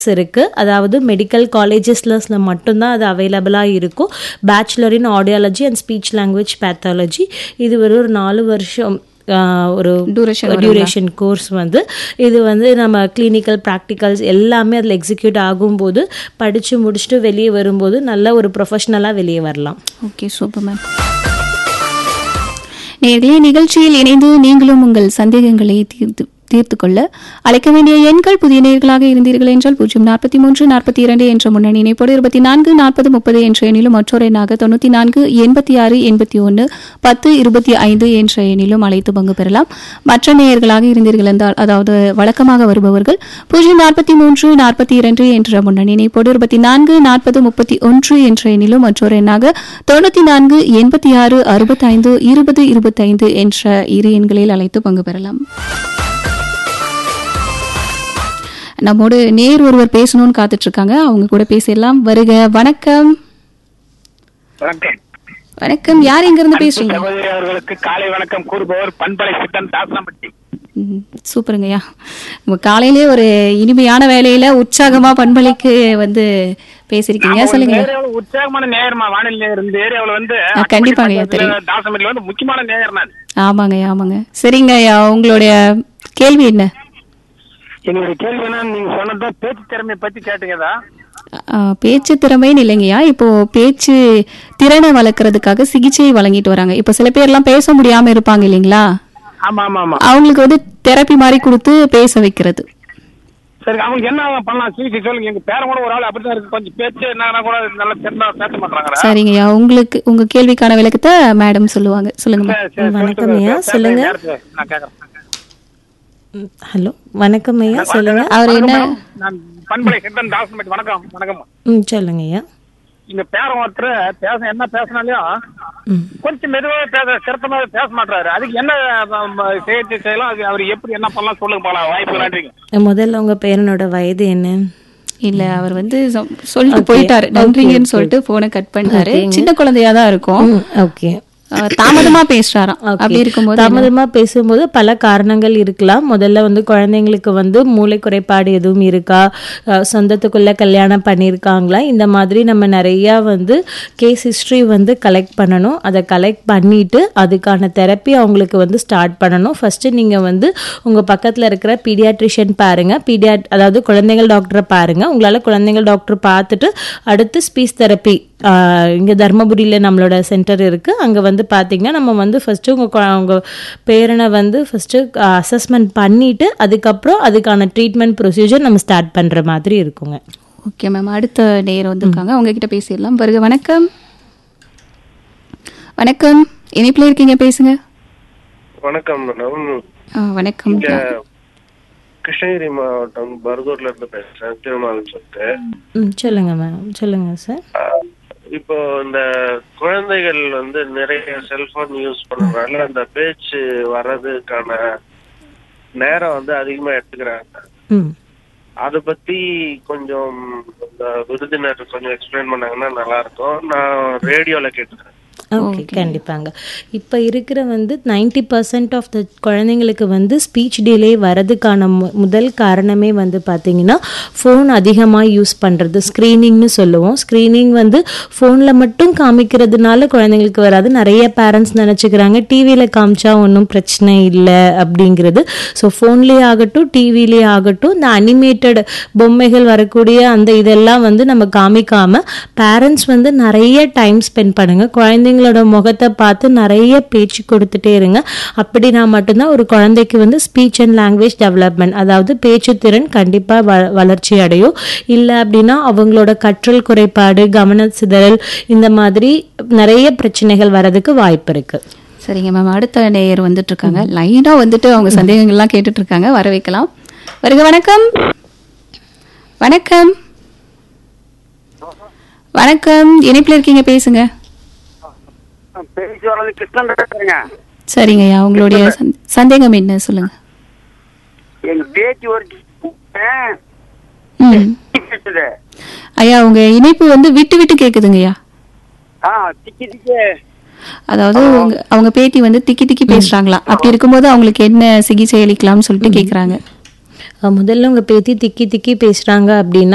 இருக்குது அதாவது மெடிக்கல் காலேஜஸ்ல மட்டும்தான் அது அவைலபிளாக இருக்கும் bachelor in audiology and speech language pathology இது ஒரு ஒரு நாலு வருஷம் ஆஹ், ஒரு Duration டியூரேஷன் கோர்ஸ் வந்து இது வந்து நம்ம கிளினிக்கல் ப்ராக்டிகல்ஸ் எல்லாமே அதில் எக்ஸிக்யூட் ஆகும்போது படித்து முடிச்சுட்டு வெளியே வரும்போது நல்ல ஒரு ப்ரொஃபஷ்னலாக வெளியே வரலாம் ஓகே சூப்பர் மேம் நேர்களே நிகழ்ச்சியில் இணைந்து நீங்களும் உங்கள் சந்தேகங்களை தீர்த்து தீர்த்து கொள்ள அழைக்க வேண்டிய எண்கள் புதிய நேர்களாக இருந்தீர்கள் என்றால் பூஜ்ஜியம் நாற்பத்தி மூன்று நாற்பத்தி இரண்டு என்ற முன்னணி இணைப்போடு இருபத்தி நான்கு நாற்பது முப்பது என்ற எண்ணிலும் மற்றொரு எண்ணாக தொண்ணூற்றி நான்கு எண்பத்தி ஆறு எண்பத்தி ஒன்று பத்து இருபத்தி ஐந்து என்ற எண்ணிலும் அழைத்து பங்கு பெறலாம் மற்ற நேயர்களாக இருந்தீர்கள் என்றால் அதாவது வழக்கமாக வருபவர்கள் பூஜ்ஜியம் நாற்பத்தி மூன்று நாற்பத்தி இரண்டு என்ற முன்னணி இணைப்போடு இருபத்தி நான்கு நாற்பது முப்பத்தி ஒன்று என்ற எண்ணிலும் மற்றொரு எண்ணாக தொண்ணூற்றி நான்கு எண்பத்தி ஆறு அறுபத்தைந்து இருபது இருபத்தைந்து என்ற இரு எண்களில் அழைத்து பங்கு பெறலாம் நம்மோடு நேர் ஒருவர் பேசணும்னு காத்துட்டு இருக்காங்க அவங்க கூட பேசிடலாம் வருக வணக்கம் வணக்கம் வணக்கம் யார் எங்க இருந்து பேசுறீங்க சகோதரி அவர்களுக்கு காலை வணக்கம் கூறுபவர் பண்பலை சித்தன் தாசனப்பட்டி ம், சூப்பருங்கய்யா உங்க காலையிலே ஒரு இனிமையான வேலையில உற்சாகமா பண்பலைக்கு வந்து பேசிருக்கீங்க சொல்லுங்க ஏரியாவில் உற்சாகமான நேயர்மா வானிலை நேயர் இந்த ஏரியாவில் வந்து ஆ, கண்டிப்பாங்க, ஐயா, தெரியும். தாசனப்பட்டியில் வந்து முக்கியமான நேயர் நான் ஆமாங்கய்யா ஆமாங்க சரிங்க ஐயா உங்களுடைய கேள்வி என்ன என்னுடைய கேள்வி என்ன நீங்க சொன்னதான் பேச்சு திறமையை பத்தி கேட்டீங்கதா ஆ, பேச்சு திறமைன்னு இல்லைங்கய்யா இப்போ பேச்சு திறனை வளர்க்கறதுக்காக சிகிச்சை வழங்கிட்டு வராங்க இப்போ சில பேர்லாம் பேச முடியாம இருப்பாங்க இல்லைங்களா ஆமா ஆமா ஆமா அவங்களுக்கு வந்து தெரப்பி மாதிரி கொடுத்து பேச வைக்கிறது சரி அவங்க என்ன பண்ணலாம் சிகிச்சை சொல்லுங்க எங்க பேரன் கூட ஒரு ஆள் அப்படிதான் இருக்கு கொஞ்சம் பேச்சு என்ன கூட நல்லா தெரிஞ்சா பேச மாட்டாங்க சரிங்கய்யா உங்களுக்கு உங்க கேள்விக்கான விளக்கத்தை மேடம் சொல்லுவாங்க சொல்லுங்க மேம். வணக்கம் ஐயா, சொல்லுங்க. நான் கேக்குறேன் ஹலோ வணக்கம் ஐயா சொல்லுங்க அவர் என்ன நான் பண்பலை சித்தன் தாசனப்பட்டி வணக்கம் வணக்கம் ம் சொல்லுங்க ஐயா இங்க பேரன் ஒருத்தர் பேச என்ன பேசினாலும் ம் கொஞ்சம் மெதுவாக பேச சிரத்தமா பேச மாட்டாரு அதுக்கு என்ன ம, சிகிச்சை செய்யலாம் அது அவர் எப்படி என்ன பண்ணலாம் சொல்லுங்க போலாம் வாய்ப்பு நன்றிங்க முதல்ல உங்க பேரனோட வயது என்ன இல்ல அவர் வந்து சொ- சொல்லிட்டு போயிட்டாரு நன்றிங்கன்னு சொல்லிட்டு போனை கட் பண்ணாரு சின்ன குழந்தையா தான் இருக்கும் ஓகே அவர் தாமதமா பேசுறாராம் அப்படி இருக்கும்போது தாமதமா பேசும்போது பல காரணங்கள் இருக்கலாம் முதல்ல வந்து குழந்தைங்களுக்கு வந்து மூளை குறைபாடு எதுவும் இருக்கா அஹ் சொந்தத்துக்குள்ள கல்யாணம் பண்ணியிருக்காங்களா இந்த மாதிரி நம்ம நிறைய வந்து கேஸ் ஹிஸ்ட்ரி வந்து கலெக்ட் பண்ணணும் அதை கலெக்ட் பண்ணிட்டு அதுக்கான தெரப்பி அவங்களுக்கு வந்து ஸ்டார்ட் பண்ணணும் ஃபர்ஸ்ட் நீங்க வந்து உங்க பக்கத்துல இருக்கிற பீடியாட்ரிஷியன் பாருங்க பீடியாட் அதாவது குழந்தைகள் டாக்டரை பாருங்க உங்களால குழந்தைகள் டாக்டர் பார்த்துட்டு அடுத்து ஸ்பீச் தெரப்பி இங்கே தர்மபுரியில் நம்மளோட சென்டர் இருக்குது அங்கே வந்து பார்த்தீங்கன்னா நம்ம வந்து ஃபஸ்ட்டு உங்கள் உங்கள் பேரனை வந்து ஃபஸ்ட்டு அசஸ்மெண்ட் பண்ணிவிட்டு அதுக்கப்புறம் அதுக்கான ட்ரீட்மெண்ட் ப்ரொசீஜர் நம்ம ஸ்டார்ட் பண்ணுற மாதிரி இருக்குங்க ஓகே மேம் அடுத்த நேரம் வந்திருக்காங்க அவங்க கிட்ட பேசிடலாம் வருக வணக்கம் வணக்கம் இணைப்புல இருக்கீங்க பேசுங்க வணக்கம் மேடம் ஆ, வணக்கம் இங்க கிருஷ்ணகிரி மாவட்டம் பர்கூர்ல இருந்து பேசுறேன் திருமாவளவன் சொல்லிட்டு ம் சொல்லுங்கள் மேம் சொல்லுங்கள் சார் ஆஹ் இப்போ இந்த குழந்தைகள் வந்து நிறைய செல்போன் யூஸ் பண்றதுனால அந்த பேச்சு வர்றதுக்கான நேரம் வந்து அதிகமா எடுத்துக்கிறாங்க ம் அதை பத்தி கொஞ்சம் இந்த விருந்தினர் கொஞ்சம் எக்ஸ்பிளைன் பண்ணாங்கன்னா நல்லா இருக்கும் நான் ரேடியோல கேட்டுக்கிறேன் ஓகே கண்டிப்பாங்க இப்போ இருக்கிற வந்து நைன்டி பர்சன்ட் ஆஃப் த குழந்தைங்களுக்கு வந்து ஸ்பீச் டிலே வரதுக்கான மு- முதல் காரணமே வந்து பார்த்தீங்கன்னா ஃபோன் அதிகமாக யூஸ் பண்ணுறது ஸ்க்ரீனிங்னு சொல்லுவோம் ஸ்க்ரீனிங் வந்து ஃபோனில் மட்டும் காமிக்கிறதுனால குழந்தைங்களுக்கு வராது நிறைய பேரண்ட்ஸ் நினச்சிக்கிறாங்க டிவியில் காமிச்சா ஒன்றும் பிரச்சனை இல்லை அப்படிங்கிறது ஸோ ஃபோன்லேயே ஆகட்டும் டிவிலேயே ஆகட்டும் இந்த அனிமேட்டட் பொம்மைகள் வரக்கூடிய அந்த இதெல்லாம் வந்து நம்ம காமிக்காம பேரண்ட்ஸ் வந்து நிறைய டைம் ஸ்பெண்ட் பண்ணுங்க குழந்தைங்களோட முகத்தை பார்த்து நிறைய பேச்சு கொடுத்துட்டே இருங்க அப்படின்னா மட்டும்தான் ஒரு குழந்தைக்கு வந்து ஸ்பீச் அண்ட் லாங்குவேஜ் டெவலப்மெண்ட் அதாவது பேச்சு திறன் கண்டிப்பாக வ வளர்ச்சி அடையும் இல்லை அப்படின்னா அவங்களோட கற்றல் குறைபாடு கவன சிதறல் இந்த மாதிரி நிறைய பிரச்சனைகள் வரதுக்கு வாய்ப்பு இருக்கு சரிங்க மேம் அடுத்த நேயர் வந்துட்டு இருக்காங்க லைனா வந்துட்டு அவங்க சந்தேகங்கள்லாம் கேட்டுட்டு இருக்காங்க வர வைக்கலாம் வருக வணக்கம் வணக்கம் வணக்கம் இணைப்புல இருக்கீங்க பேசுங்க பேசி வர்றது கிருஷ்ணன் பேசுறேங்க சரிங்கய்யா உங்களுடைய சந்த- சந்தேகம் என்ன சொல்லுங்க எங்க பேச்சு ஒரு ம் பேசுது ஐயா உங்க இணைப்பு வந்து விட்டு விட்டு கேக்குதுங்கய்யா ஆ திக்கி திக்கி அதாவது உங்க அவங்க பேத்தி வந்து திக்கி திக்கி பேசுறாங்களா அப்படி இருக்கும்போது அவங்களுக்கு என்ன சிகிச்சை அளிக்கலாம்னு சொல்லிட்டு கேக்குறாங்க அஹ் முதல்ல உங்க பேத்தி திக்கி திக்கி பேசுறாங்க அப்படின்னா